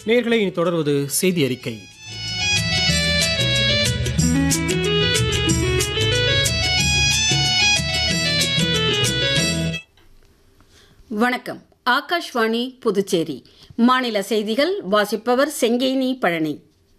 நேர்களை இனி தொடர்வது செய்தி அறிக்கை வணக்கம் ஆகாஷ்வாணி புதுச்சேரி மாநில செய்திகள் வாசிப்பவர் செங்கேனி பழனி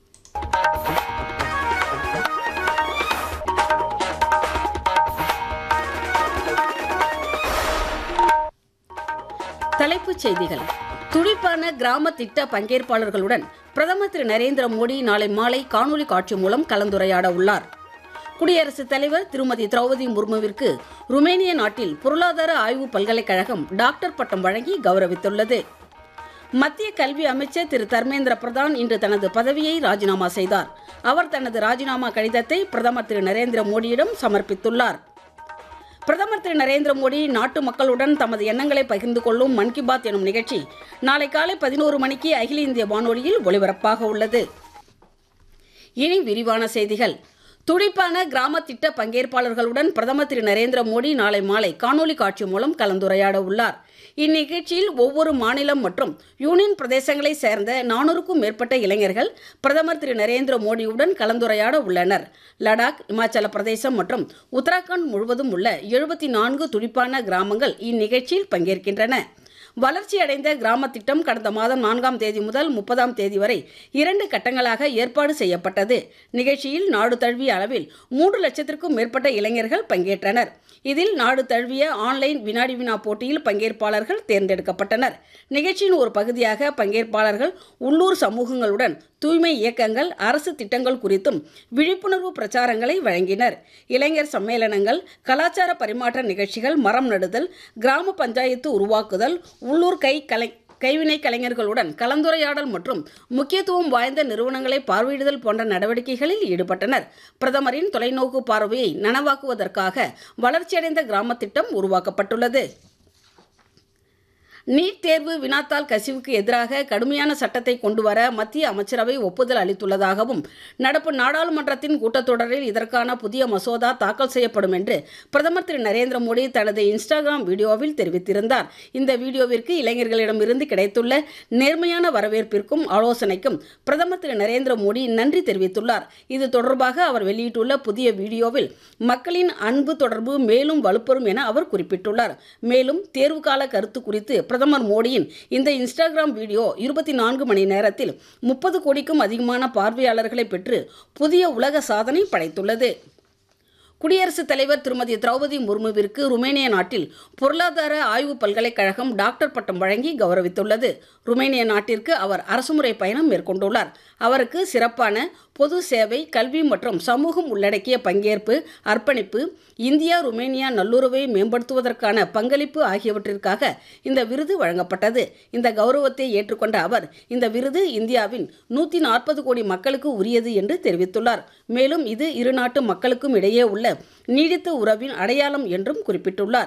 தலைப்புச் செய்திகள் துடிப்பான கிராம திட்ட பங்கேற்பாளர்களுடன் பிரதமர் திரு நரேந்திர மோடி நாளை மாலை காணொலி காட்சி மூலம் கலந்துரையாட உள்ளார் குடியரசுத் தலைவர் திருமதி திரௌபதி முர்முவிற்கு ருமேனிய நாட்டில் பொருளாதார ஆய்வு பல்கலைக்கழகம் டாக்டர் பட்டம் வழங்கி கௌரவித்துள்ளது மத்திய கல்வி அமைச்சர் திரு தர்மேந்திர பிரதான் இன்று தனது பதவியை ராஜினாமா செய்தார் அவர் தனது ராஜினாமா கடிதத்தை பிரதமர் திரு நரேந்திர மோடியிடம் சமர்ப்பித்துள்ளார் பிரதமர் திரு நரேந்திர மோடி நாட்டு மக்களுடன் தமது எண்ணங்களை பகிர்ந்து கொள்ளும் மன் கி பாத் எனும் நிகழ்ச்சி நாளை காலை பதினோரு மணிக்கு அகில இந்திய வானொலியில் ஒலிபரப்பாக உள்ளது இனி விரிவான செய்திகள் துடிப்பான கிராம திட்ட பங்கேற்பாளர்களுடன் பிரதமர் திரு நரேந்திர மோடி நாளை மாலை காணொலி காட்சி மூலம் கலந்துரையாட உள்ளார் இந்நிகழ்ச்சியில் ஒவ்வொரு மாநிலம் மற்றும் யூனியன் பிரதேசங்களை சேர்ந்த நானூறுக்கும் மேற்பட்ட இளைஞர்கள் பிரதமர் திரு நரேந்திர மோடியுடன் கலந்துரையாட உள்ளனர் லடாக் இமாச்சல பிரதேசம் மற்றும் உத்தராகண்ட் முழுவதும் உள்ள எழுபத்தி நான்கு துடிப்பான கிராமங்கள் இந்நிகழ்ச்சியில் பங்கேற்கின்றன வளர்ச்சியடைந்த கிராம திட்டம் கடந்த மாதம் நான்காம் தேதி முதல் முப்பதாம் தேதி வரை இரண்டு கட்டங்களாக ஏற்பாடு செய்யப்பட்டது நிகழ்ச்சியில் நாடு தழுவிய அளவில் மூன்று லட்சத்திற்கும் மேற்பட்ட இளைஞர்கள் பங்கேற்றனர் இதில் நாடு தழுவிய ஆன்லைன் வினாடி வினா போட்டியில் பங்கேற்பாளர்கள் தேர்ந்தெடுக்கப்பட்டனர் நிகழ்ச்சியின் ஒரு பகுதியாக பங்கேற்பாளர்கள் உள்ளூர் சமூகங்களுடன் தூய்மை இயக்கங்கள் அரசு திட்டங்கள் குறித்தும் விழிப்புணர்வு பிரச்சாரங்களை வழங்கினர் இளைஞர் சம்மேளனங்கள் கலாச்சார பரிமாற்ற நிகழ்ச்சிகள் மரம் நடுதல் கிராம பஞ்சாயத்து உருவாக்குதல் உள்ளூர் கை கலை கைவினை கலைஞர்களுடன் கலந்துரையாடல் மற்றும் முக்கியத்துவம் வாய்ந்த நிறுவனங்களை பார்வையிடுதல் போன்ற நடவடிக்கைகளில் ஈடுபட்டனர் பிரதமரின் தொலைநோக்கு பார்வையை நனவாக்குவதற்காக வளர்ச்சியடைந்த கிராம திட்டம் உருவாக்கப்பட்டுள்ளது நீட் தேர்வு வினாத்தாள் கசிவுக்கு எதிராக கடுமையான சட்டத்தை கொண்டு வர மத்திய அமைச்சரவை ஒப்புதல் அளித்துள்ளதாகவும் நடப்பு நாடாளுமன்றத்தின் கூட்டத்தொடரில் இதற்கான புதிய மசோதா தாக்கல் செய்யப்படும் என்று பிரதமர் திரு நரேந்திர மோடி தனது இன்ஸ்டாகிராம் வீடியோவில் தெரிவித்திருந்தார் இந்த வீடியோவிற்கு இளைஞர்களிடமிருந்து கிடைத்துள்ள நேர்மையான வரவேற்பிற்கும் ஆலோசனைக்கும் பிரதமர் திரு நரேந்திர மோடி நன்றி தெரிவித்துள்ளார் இது தொடர்பாக அவர் வெளியிட்டுள்ள புதிய வீடியோவில் மக்களின் அன்பு தொடர்பு மேலும் வலுப்பெறும் என அவர் குறிப்பிட்டுள்ளார் மேலும் தேர்வுகால கருத்து குறித்து பிரதமர் மோடியின் இந்த இன்ஸ்டாகிராம் வீடியோ இருபத்தி நான்கு மணி நேரத்தில் முப்பது கோடிக்கும் அதிகமான பார்வையாளர்களை பெற்று புதிய உலக சாதனை படைத்துள்ளது குடியரசுத் தலைவர் திருமதி திரௌபதி முர்முவிற்கு ருமேனிய நாட்டில் பொருளாதார ஆய்வு பல்கலைக்கழகம் டாக்டர் பட்டம் வழங்கி கௌரவித்துள்ளது ருமேனிய நாட்டிற்கு அவர் அரசுமுறை பயணம் மேற்கொண்டுள்ளார் அவருக்கு சிறப்பான பொது சேவை கல்வி மற்றும் சமூகம் உள்ளடக்கிய பங்கேற்பு அர்ப்பணிப்பு இந்தியா ருமேனியா நல்லுறவை மேம்படுத்துவதற்கான பங்களிப்பு ஆகியவற்றிற்காக இந்த விருது வழங்கப்பட்டது இந்த கௌரவத்தை ஏற்றுக்கொண்ட அவர் இந்த விருது இந்தியாவின் நூற்றி நாற்பது கோடி மக்களுக்கு உரியது என்று தெரிவித்துள்ளார் மேலும் இது இரு நாட்டு மக்களுக்கும் இடையே உள்ள நீடித்த உறவின் அடையாளம் என்றும் குறிப்பிட்டுள்ளார்